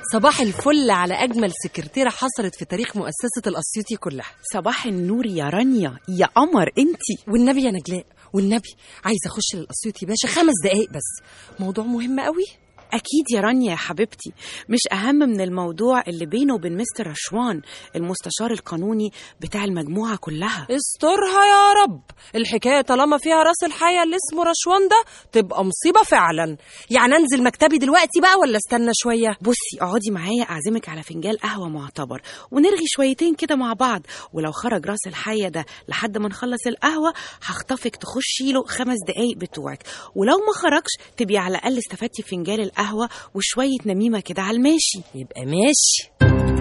صباح الفل على أجمل سكرتيرة حصلت في تاريخ مؤسسة الأسيوطي كلها صباح النور يا رانيا يا قمر انتي والنبي يا نجلاء والنبي عايزة أخش للأسيوطي باشا خمس دقايق بس موضوع مهم قوي اكيد يا رانيا يا حبيبتي مش اهم من الموضوع اللي بينه وبين مستر رشوان المستشار القانوني بتاع المجموعه كلها استرها يا رب الحكاية طالما فيها راس الحية اللي اسمه رشوان ده تبقى مصيبة فعلا يعني أنزل مكتبي دلوقتي بقى ولا استنى شوية بصي اقعدي معايا اعزمك على فنجان قهوه معتبر ونرغي شويتين كده مع بعض ولو خرج راس الحيه ده لحد ما نخلص القهوه هخطفك تخشي له خمس دقايق بتوعك ولو ما خرجش تبقي على الاقل استفدتي بفنجان القهوه وشويه نميمه كده على الماشي يبقى ماشي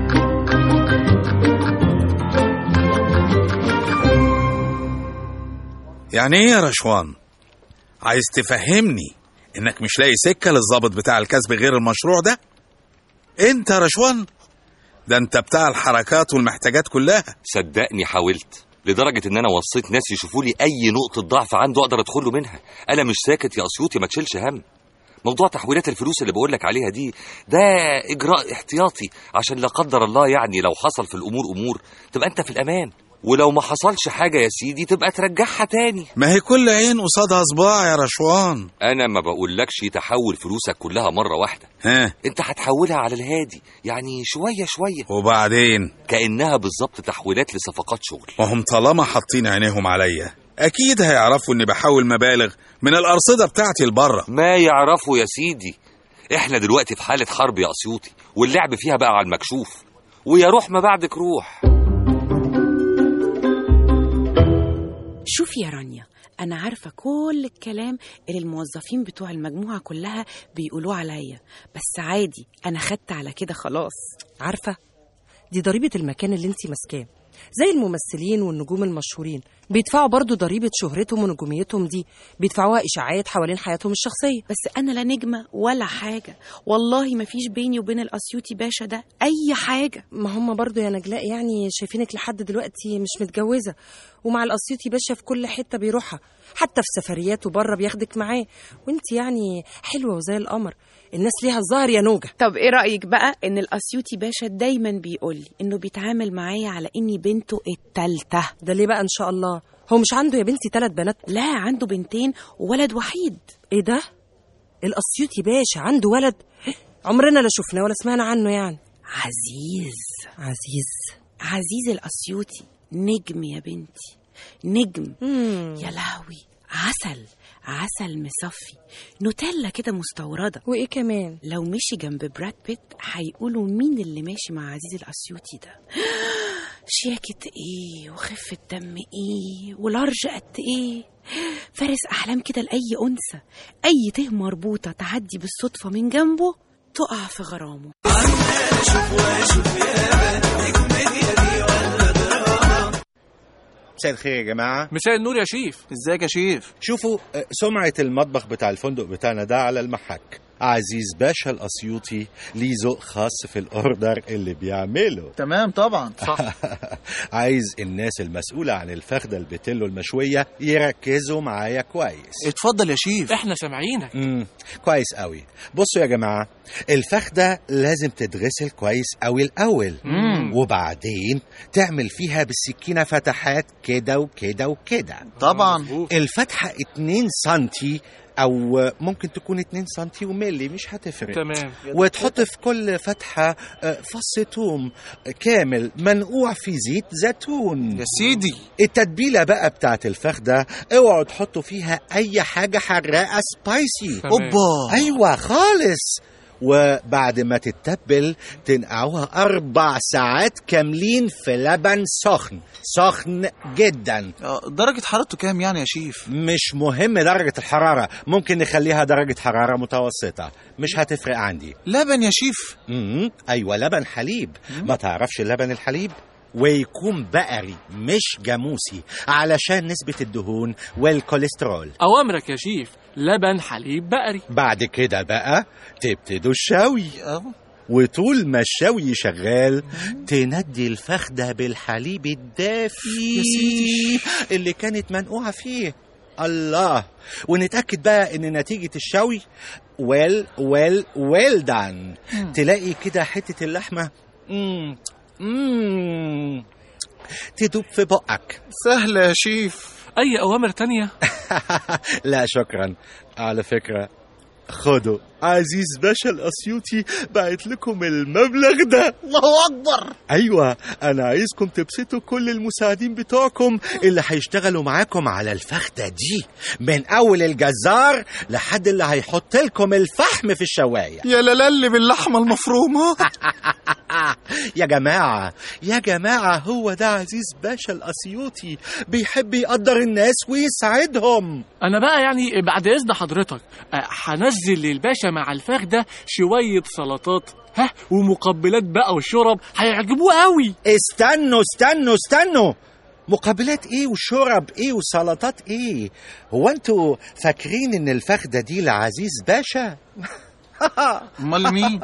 يعني ايه يا رشوان عايز تفهمني انك مش لاقي سكه للظابط بتاع الكسب غير المشروع ده انت يا رشوان ده انت بتاع الحركات والمحتاجات كلها صدقني حاولت لدرجة إن أنا وصيت ناس يشوفوا لي أي نقطة ضعف عنده أقدر أدخل له منها أنا مش ساكت يا أسيوطي ما تشيلش هم موضوع تحويلات الفلوس اللي بقولك عليها دي ده إجراء احتياطي عشان لا قدر الله يعني لو حصل في الأمور أمور تبقى أنت في الأمان ولو ما حصلش حاجة يا سيدي تبقى ترجعها تاني ما هي كل عين قصادها صباع يا رشوان أنا ما بقولكش تحول فلوسك كلها مرة واحدة ها أنت هتحولها على الهادي يعني شوية شوية وبعدين كأنها بالظبط تحويلات لصفقات شغل وهم طالما حاطين عينيهم عليا اكيد هيعرفوا اني بحول مبالغ من الارصده بتاعتي لبره ما يعرفوا يا سيدي احنا دلوقتي في حالة حرب يا أسيوطي واللعب فيها بقى على المكشوف ويا روح ما بعدك روح شوفي يا رانيا أنا عارفة كل الكلام اللي الموظفين بتوع المجموعة كلها بيقولوه عليا بس عادي أنا خدت على كده خلاص عارفة دي ضريبة المكان اللي انتي ماسكاه زي الممثلين والنجوم المشهورين بيدفعوا برضو ضريبة شهرتهم ونجوميتهم دي بيدفعوها إشاعات حوالين حياتهم الشخصية بس أنا لا نجمة ولا حاجة والله ما فيش بيني وبين الأسيوطي باشا ده أي حاجة ما هم برضو يا نجلاء يعني شايفينك لحد دلوقتي مش متجوزة ومع الأسيوطي باشا في كل حتة بيروحها حتى في سفرياته بره بياخدك معاه وانت يعني حلوة وزي القمر الناس ليها الظهر يا نوجة طب ايه رأيك بقى ان الأسيوطي باشا دايما بيقولي انه بيتعامل معايا على اني بنته التالتة ده ليه بقى إن شاء الله هو مش عنده يا بنتي ثلاث بنات لا عنده بنتين وولد وحيد ايه ده الأسيوطي باشا عنده ولد عمرنا لا شفناه ولا سمعنا عنه يعني عزيز عزيز عزيز الأسيوطي نجم يا بنتي نجم مم. يا لهوي عسل عسل مصفي نوتيلا كده مستوردة وايه كمان لو مشي جنب براد بيت هيقولوا مين اللي ماشي مع عزيز الأسيوطي ده شياكة ايه وخفة دم ايه ولارج قد ايه فارس أحلام كده لأي أنثى أي ته مربوطة تعدي بالصدفة من جنبه تقع في غرامه مساء الخير يا جماعة مساء النور يا شيف ازيك يا شيف شوفوا آه، سمعة المطبخ بتاع الفندق بتاعنا ده على المحك عزيز باشا الأسيوطي ليه ذوق خاص في الأوردر اللي بيعمله تمام طبعا صح عايز الناس المسؤولة عن الفخدة البتلو المشوية يركزوا معايا كويس اتفضل يا شيف احنا سامعينك امم كويس قوي بصوا يا جماعة الفخدة لازم تتغسل كويس قوي الأول مم. وبعدين تعمل فيها بالسكينة فتحات كده وكده وكده طبعا مظبوط. الفتحة 2 سنتي أو ممكن تكون 2 سنتي وملي مش هتفرق تمام وتحط في كل فتحة آه، فص توم كامل منقوع في زيت زيتون يا سيدي التتبيلة بقى بتاعت الفخدة اوعوا تحطوا فيها أي حاجة حراقة سبايسي تمام. اوبا أيوة خالص وبعد ما تتبل تنقعوها أربع ساعات كاملين في لبن سخن سخن جدا آه، درجة حرارته كام يعني يا شيف مش مهم درجة الحرارة ممكن نخليها درجة حرارة متوسطة مش هتفرق عندي لبن يا شيف امم ايوه لبن حليب ما تعرفش لبن الحليب ويكون بقري مش جاموسي علشان نسبة الدهون والكوليسترول اوامرك يا شيف لبن حليب بقري بعد كده بقى تبتدوا الشوي آه، وطول ما الشوي شغال تندي الفخدة بالحليب الدافي يا سيدي. اللي كانت منقوعة فيه الله ونتأكد بقى ان نتيجة الشوي ويل ويل ويل دان تلاقي كده حتة اللحمة مم. مم. تدوب في بقك سهلة يا شيف أي أوامر تانية لا شكرا على فكرة خدوا عزيز باشا الأسيوطي بعت لكم المبلغ ده الله أكبر أيوة أنا عايزكم تبسطوا كل المساعدين بتوعكم اللي هيشتغلوا معاكم على الفخدة دي من أول الجزار لحد اللي هيحط لكم الفحم في الشواية يا لالي باللحمة المفرومة يا جماعة يا جماعة هو ده عزيز باشا الأسيوطي بيحب يقدر الناس ويساعدهم أنا بقى يعني بعد إذن حضرتك آه، هنزل للباشا مع الفخدة شوية سلطات ها ومقبلات بقى والشرب هيعجبوه قوي استنوا استنوا استنوا مقابلات ايه وشرب ايه وسلطات ايه هو انتوا فاكرين ان الفخدة دي لعزيز باشا أمال مين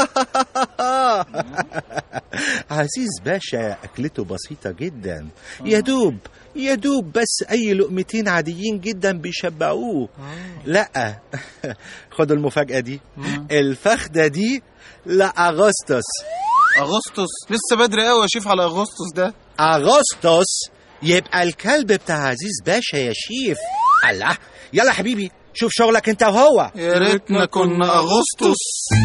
عزيز باشا اكلته بسيطة جدا يا دوب يا دوب بس اي لقمتين عاديين جدا بيشبعوه لا خدوا المفاجأة دي الفخدة دي لأغسطس أغسطس لسه بدري قوي يا شيف على أغسطس ده أغسطس يبقى الكلب بتاع عزيز باشا يا شيف الله يلا حبيبي شوف شغلك انت وهو يا ريتنا كنا أغسطس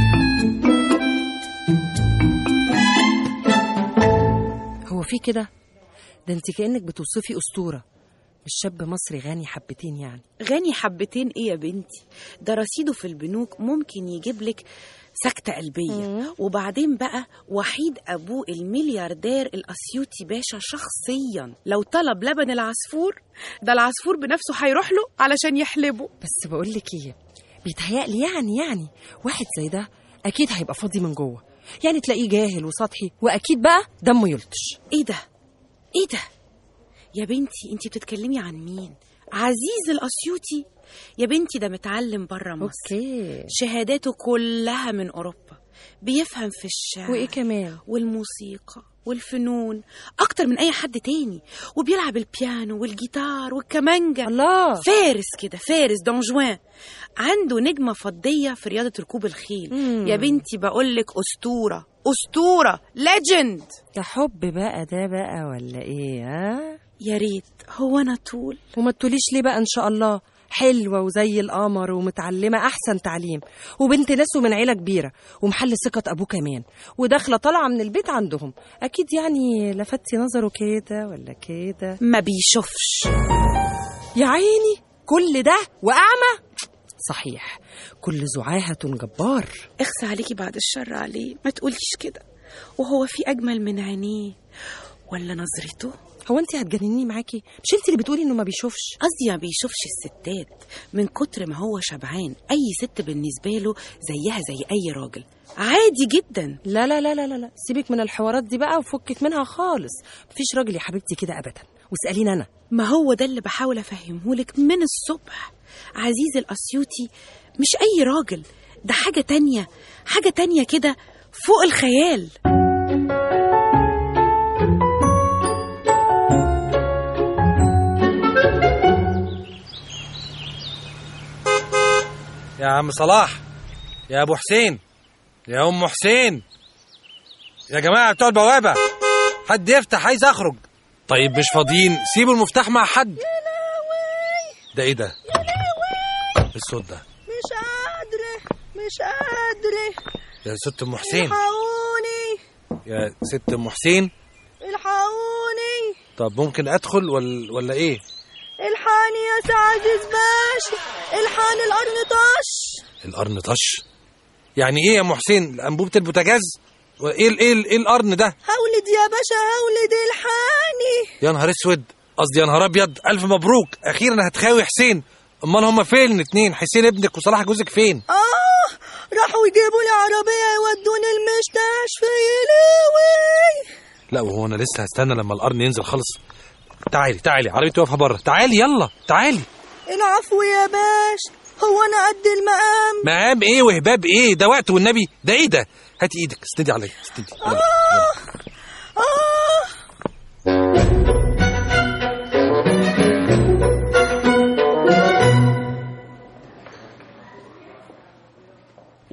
هو في كده ده انت كأنك بتوصفي أسطورة مش شاب مصري غني حبتين يعني غني حبتين ايه يا بنتي ده رصيده في البنوك ممكن يجيب لك سكتة قلبية وبعدين بقى وحيد أبوه الملياردير الأسيوطي باشا شخصيا لو طلب لبن العصفور ده العصفور بنفسه هيروح له علشان يحلبه بس بقول لك ايه بيتهيألي يعني يعني واحد زي ده أكيد هيبقى فاضي من جوه يعني تلاقيه جاهل وسطحي وأكيد بقى دمه يلطش ايه ده ايه ده يا بنتي انتي بتتكلمي عن مين عزيز الأسيوطي يا بنتي ده متعلم بره مصر اوكي شهاداته كلها من أوروبا بيفهم في الشعر وايه كمان والموسيقى والفنون أكتر من أي حد تاني وبيلعب البيانو والجيتار والكمانجا الله فارس كده فارس دون جوان عنده نجمة فضية في رياضة ركوب الخيل مم. يا بنتي بقولك أسطورة أسطورة ليجند ده حب بقى ده بقى ولا ايه ها يا ريت هو أنا طول وما تقوليش ليه بقى ان شاء الله حلوة وزي القمر ومتعلمة أحسن تعليم وبنت ناس ومن عيلة كبيرة ومحل ثقة أبوه كمان وداخلة طالعة من البيت عندهم أكيد يعني لفتي نظره كده ولا كده ما بيشوفش يا عيني كل ده وأعمى صحيح كل زعاهة جبار اخسى عليكي بعد الشر عليه ما تقوليش كده وهو في أجمل من عينيه ولا نظرته هو انت هتجنني معاكي مش انت اللي بتقولي انه ما بيشوفش قصدي ما بيشوفش الستات من كتر ما هو شبعان أي ست بالنسبة له زيها زي أي راجل عادي جدا لا لا لا لا لا لا سيبك من الحوارات دي بقى وفكك منها خالص مفيش راجل يا حبيبتي كده ابدا واساليني انا ما هو ده اللي بحاول أفهمهولك من الصبح عزيز الأسيوطي مش أي راجل ده حاجة تانية حاجة تانية كده فوق الخيال يا عم صلاح يا ابو حسين يا ام حسين يا جماعه بتوع البوابه حد يفتح عايز اخرج طيب مش فاضيين سيبوا المفتاح مع حد ده ايه ده إيه الصوت ده مش قادرة مش قادرة يا ست ام حسين الحقوني يا ست ام حسين الحقوني طب ممكن ادخل ولا ولا ايه الحقني يا سي عزيز باشا الحقني القرن طش القرن طش يعني ايه يا ام حسين انبوبه البوتاجاز ايه ال- ايه ال- ايه القرن ده هولد يا باشا هولد الحقني يا نهار اسود قصدي يا نهار ابيض الف مبروك اخيرا هتخاوي حسين امال هما فين الاتنين حسين ابنك وصلاح جوزك فين اه راحوا يجيبوا لي عربية يودوني المستشفى يلوي لا وهو انا لسه هستنى لما القرن ينزل خالص تعالي تعالي عربيتي واقفه بره تعالي يلا تعالي العفو يا باش هو انا قد المقام مقام ايه وهباب ايه ده وقت والنبي ده ايه ده هاتي ايدك استندي عليا استندي يلا، يلا. اه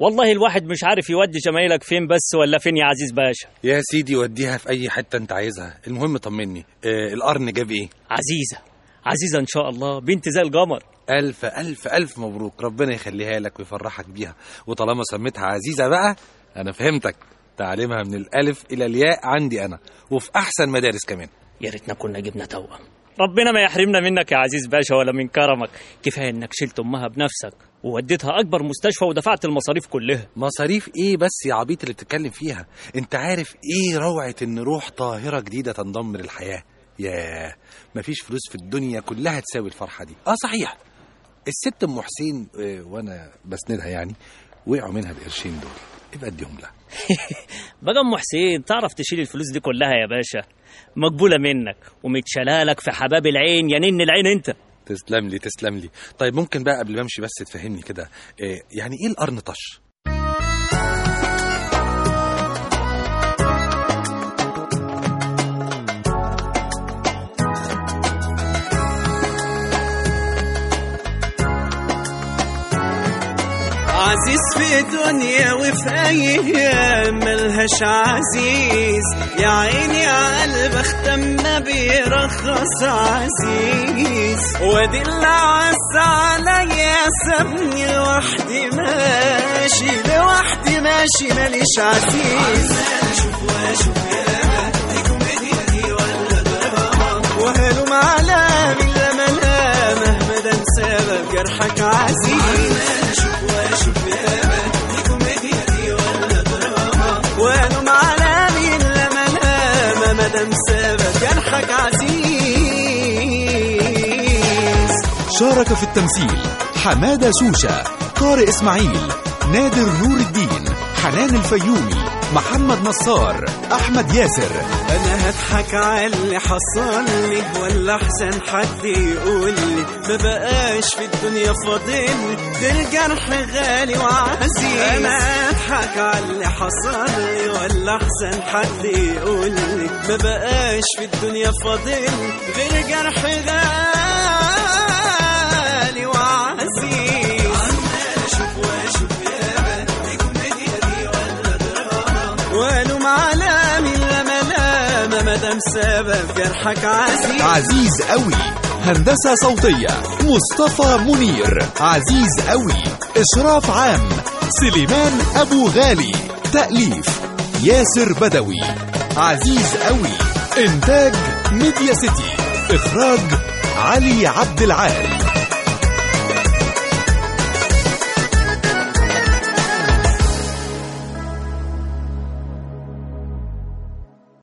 والله الواحد مش عارف يودي جمايلك فين بس ولا فين يا عزيز باشا يا سيدي وديها في اي حته انت عايزها المهم طمني آه القرن جاب ايه عزيزة عزيزة إن شاء الله بنت زي القمر الف الف الف مبروك ربنا يخليها لك ويفرحك بيها وطالما سميتها عزيزه بقى انا فهمتك تعليمها من الالف الى الياء عندي انا وفي احسن مدارس كمان يا ريتنا كنا جبنا توأم ربنا ما يحرمنا منك يا عزيز باشا ولا من كرمك كفاية إنك شلت أمها بنفسك ووديتها أكبر مستشفى ودفعت المصاريف كلها مصاريف ايه بس يا عبيط اللي بتتكلم فيها انت عارف ايه روعه ان روح طاهره جديده تنضم للحياه ياه مفيش فلوس في الدنيا كلها تساوي الفرحه دي اه صحيح الست ام حسين آه، وانا بسندها يعني وقعوا منها القرشين دول يبقى اديهم لها بقى أم حسين تعرف تشيل الفلوس دي كلها يا باشا مقبولة منك ومتشلالك في حباب العين يا نن العين أنت تسلم لي تسلم لي طيب ممكن بقى قبل ما امشي بس تفهمني كده آه، يعني ايه القرن طش عزيز في دنيا وفي ايام ملهاش عزيز يا عيني عقلب اختم ما بيرخص عزيز وادي اللي عز عليا سابني لوحدي ماشي لوحدي ماشي ماليش عزيز وهلم على من لما لا مهما دام سبب جرحك عزيز وهلم على من لما لا مهما دام سبب جرحك عزيز شارك في التمثيل حمادة شوشة طارق إسماعيل نادر نور الدين حنان الفيومي محمد نصار أحمد ياسر انا هضحك على اللي حصل لي ولا احسن حد يقول لي ما بقاش في الدنيا فاضل ده الجرح غالي وعزيز انا هضحك على اللي حصل لي ولا احسن حد يقول لي ما بقاش في الدنيا فاضل غير جرح غالي وعزيز عمال اشوف واشوف يا دي كوميديا دي ولا دراما والوم على من لما لما مدام سبب جرحك عزيز عزيز قوي هندسة صوتية مصطفى منير عزيز قوي إشراف عام سليمان أبو غالي تأليف ياسر بدوي عزيز قوي إنتاج ميديا سيتي إخراج علي عبد العال